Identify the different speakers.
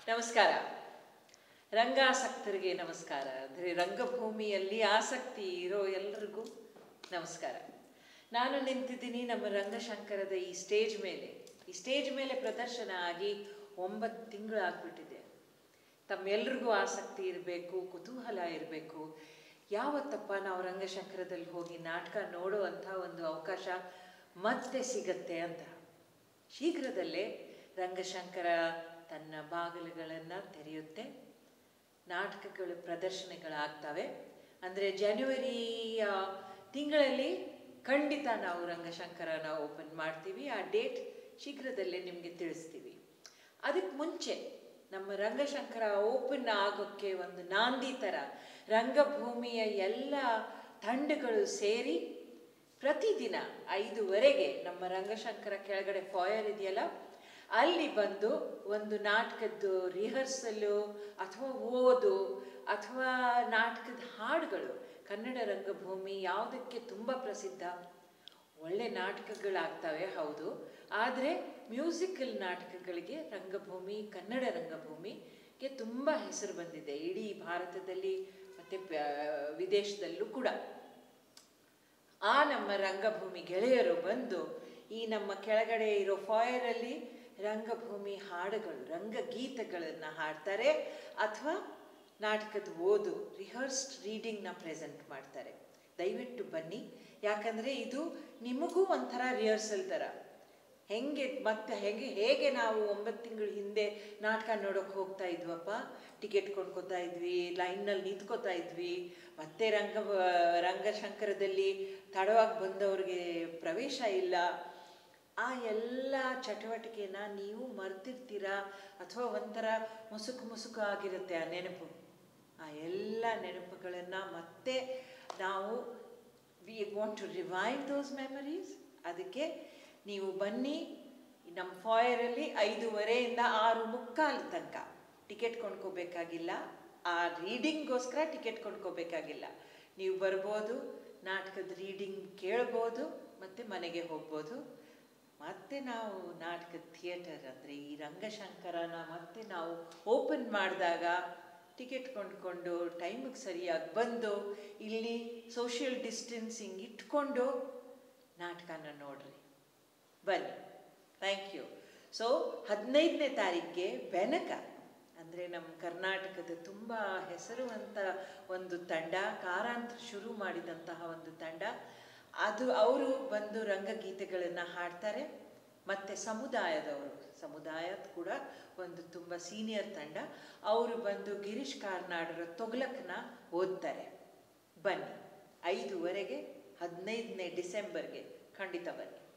Speaker 1: ನಮಸ್ಕಾರ ರಂಗಾಸಕ್ತರಿಗೆ ನಮಸ್ಕಾರ ಅಂದರೆ ರಂಗಭೂಮಿಯಲ್ಲಿ ಆಸಕ್ತಿ ಇರೋ ಎಲ್ಲರಿಗೂ ನಮಸ್ಕಾರ ನಾನು ನಿಂತಿದ್ದೀನಿ ನಮ್ಮ ರಂಗಶಂಕರದ ಈ ಸ್ಟೇಜ್ ಮೇಲೆ ಈ ಸ್ಟೇಜ್ ಮೇಲೆ ಪ್ರದರ್ಶನ ಆಗಿ ಒಂಬತ್ತು ತಿಂಗಳು ಆಗ್ಬಿಟ್ಟಿದೆ ತಮ್ಮೆಲ್ರಿಗೂ ಆಸಕ್ತಿ ಇರಬೇಕು ಕುತೂಹಲ ಇರಬೇಕು ಯಾವತ್ತಪ್ಪ ನಾವು ರಂಗಶಂಕರದಲ್ಲಿ ಹೋಗಿ ನಾಟಕ ನೋಡುವಂಥ ಒಂದು ಅವಕಾಶ ಮತ್ತೆ ಸಿಗತ್ತೆ ಅಂತ ಶೀಘ್ರದಲ್ಲೇ ರಂಗಶಂಕರ ತನ್ನ ಬಾಗಿಲುಗಳನ್ನು ತೆರೆಯುತ್ತೆ ನಾಟಕಗಳು ಪ್ರದರ್ಶನಗಳಾಗ್ತವೆ ಅಂದರೆ ಜನವರಿಯ ತಿಂಗಳಲ್ಲಿ ಖಂಡಿತ ನಾವು ರಂಗಶಂಕರನ ಓಪನ್ ಮಾಡ್ತೀವಿ ಆ ಡೇಟ್ ಶೀಘ್ರದಲ್ಲೇ ನಿಮಗೆ ತಿಳಿಸ್ತೀವಿ ಅದಕ್ಕೆ ಮುಂಚೆ ನಮ್ಮ ರಂಗಶಂಕರ ಓಪನ್ ಆಗೋಕ್ಕೆ ಒಂದು ನಾಂದಿ ಥರ ರಂಗಭೂಮಿಯ ಎಲ್ಲ ತಂಡಗಳು ಸೇರಿ ಪ್ರತಿದಿನ ಐದುವರೆಗೆ ನಮ್ಮ ರಂಗಶಂಕರ ಕೆಳಗಡೆ ಫಾಯರ್ ಇದೆಯಲ್ಲ ಅಲ್ಲಿ ಬಂದು ಒಂದು ನಾಟಕದ್ದು ರಿಹರ್ಸಲು ಅಥವಾ ಓದು ಅಥವಾ ನಾಟಕದ ಹಾಡುಗಳು ಕನ್ನಡ ರಂಗಭೂಮಿ ಯಾವುದಕ್ಕೆ ತುಂಬ ಪ್ರಸಿದ್ಧ ಒಳ್ಳೆ ನಾಟಕಗಳಾಗ್ತವೆ ಹೌದು ಆದರೆ ಮ್ಯೂಸಿಕಲ್ ನಾಟಕಗಳಿಗೆ ರಂಗಭೂಮಿ ಕನ್ನಡ ರಂಗಭೂಮಿಗೆ ತುಂಬ ಹೆಸರು ಬಂದಿದೆ ಇಡೀ ಭಾರತದಲ್ಲಿ ಮತ್ತು ವಿದೇಶದಲ್ಲೂ ಕೂಡ ಆ ನಮ್ಮ ರಂಗಭೂಮಿ ಗೆಳೆಯರು ಬಂದು ಈ ನಮ್ಮ ಕೆಳಗಡೆ ಇರೋ ಫಾಯರಲ್ಲಿ ರಂಗಭೂಮಿ ಹಾಡುಗಳು ರಂಗಗೀತಗಳನ್ನು ಹಾಡ್ತಾರೆ ಅಥವಾ ನಾಟಕದ ಓದು ರಿಹರ್ಸ್ಡ್ ರೀಡಿಂಗ್ನ ಪ್ರೆಸೆಂಟ್ ಮಾಡ್ತಾರೆ ದಯವಿಟ್ಟು ಬನ್ನಿ ಯಾಕಂದರೆ ಇದು ನಿಮಗೂ ಒಂಥರ ರಿಹರ್ಸಲ್ ಥರ ಹೆಂಗೆ ಮತ್ತೆ ಹೇಗೆ ಹೇಗೆ ನಾವು ಒಂಬತ್ತು ತಿಂಗಳ ಹಿಂದೆ ನಾಟಕ ನೋಡೋಕೆ ಹೋಗ್ತಾ ಇದ್ವಪ್ಪ ಟಿಕೆಟ್ ಕೊಂಡ್ಕೊತಾ ಇದ್ವಿ ಲೈನ್ನಲ್ಲಿ ನಿಂತ್ಕೋತಾ ಇದ್ವಿ ಮತ್ತೆ ರಂಗ ರಂಗಶಂಕರದಲ್ಲಿ ತಡವಾಗಿ ಬಂದವ್ರಿಗೆ ಪ್ರವೇಶ ಇಲ್ಲ ಆ ಎಲ್ಲ ಚಟುವಟಿಕೆನ ನೀವು ಮರ್ತಿರ್ತೀರಾ ಅಥವಾ ಒಂಥರ ಮುಸುಕು ಮುಸುಕು ಆಗಿರುತ್ತೆ ಆ ನೆನಪು ಆ ಎಲ್ಲ ನೆನಪುಗಳನ್ನು ಮತ್ತೆ ನಾವು we want to revive those memories ಅದಕ್ಕೆ ನೀವು ಬನ್ನಿ ನಮ್ಮ ಫಾಯರಲ್ಲಿ ಐದೂವರೆಯಿಂದ ಆರು ಮುಕ್ಕಾಲು ತನಕ ಟಿಕೆಟ್ ಕೊಂಡ್ಕೋಬೇಕಾಗಿಲ್ಲ ಆ ರೀಡಿಂಗ್ಗೋಸ್ಕರ ಟಿಕೆಟ್ ಕೊಂಡ್ಕೋಬೇಕಾಗಿಲ್ಲ ನೀವು ಬರ್ಬೋದು ನಾಟಕದ ರೀಡಿಂಗ್ ಕೇಳ್ಬೋದು ಮತ್ತು ಮನೆಗೆ ಹೋಗ್ಬೋದು ಮತ್ತೆ ನಾವು ನಾಟಕದ ಥಿಯೇಟರ್ ಅಂದರೆ ಈ ರಂಗಶಂಕರನ ಮತ್ತೆ ನಾವು ಓಪನ್ ಮಾಡಿದಾಗ ಟಿಕೆಟ್ ಕೊಂಡ್ಕೊಂಡು ಟೈಮಿಗೆ ಸರಿಯಾಗಿ ಬಂದು ಇಲ್ಲಿ ಸೋಷಿಯಲ್ ಡಿಸ್ಟೆನ್ಸಿಂಗ್ ಇಟ್ಕೊಂಡು ನಾಟಕನ ನೋಡ್ರಿ ಬನ್ನಿ ಥ್ಯಾಂಕ್ ಯು ಸೊ ಹದಿನೈದನೇ ತಾರೀಕಿಗೆ ಬೆನಕ ಅಂದರೆ ನಮ್ಮ ಕರ್ನಾಟಕದ ತುಂಬ ಹೆಸರುವಂಥ ಒಂದು ತಂಡ ಕಾರಾಂತರ ಶುರು ಮಾಡಿದಂತಹ ಒಂದು ತಂಡ ಅದು ಅವರು ಬಂದು ರಂಗಗೀತೆಗಳನ್ನು ಹಾಡ್ತಾರೆ ಮತ್ತು ಸಮುದಾಯದವರು ಸಮುದಾಯ ಕೂಡ ಒಂದು ತುಂಬ ಸೀನಿಯರ್ ತಂಡ ಅವರು ಬಂದು ಗಿರೀಶ್ ಕಾರ್ನಾಡರ ತೊಗಲಕ್ನ ಓದ್ತಾರೆ ಬನ್ನಿ ಐದುವರೆಗೆ ಹದಿನೈದನೇ ಡಿಸೆಂಬರ್ಗೆ ಖಂಡಿತ ಬನ್ನಿ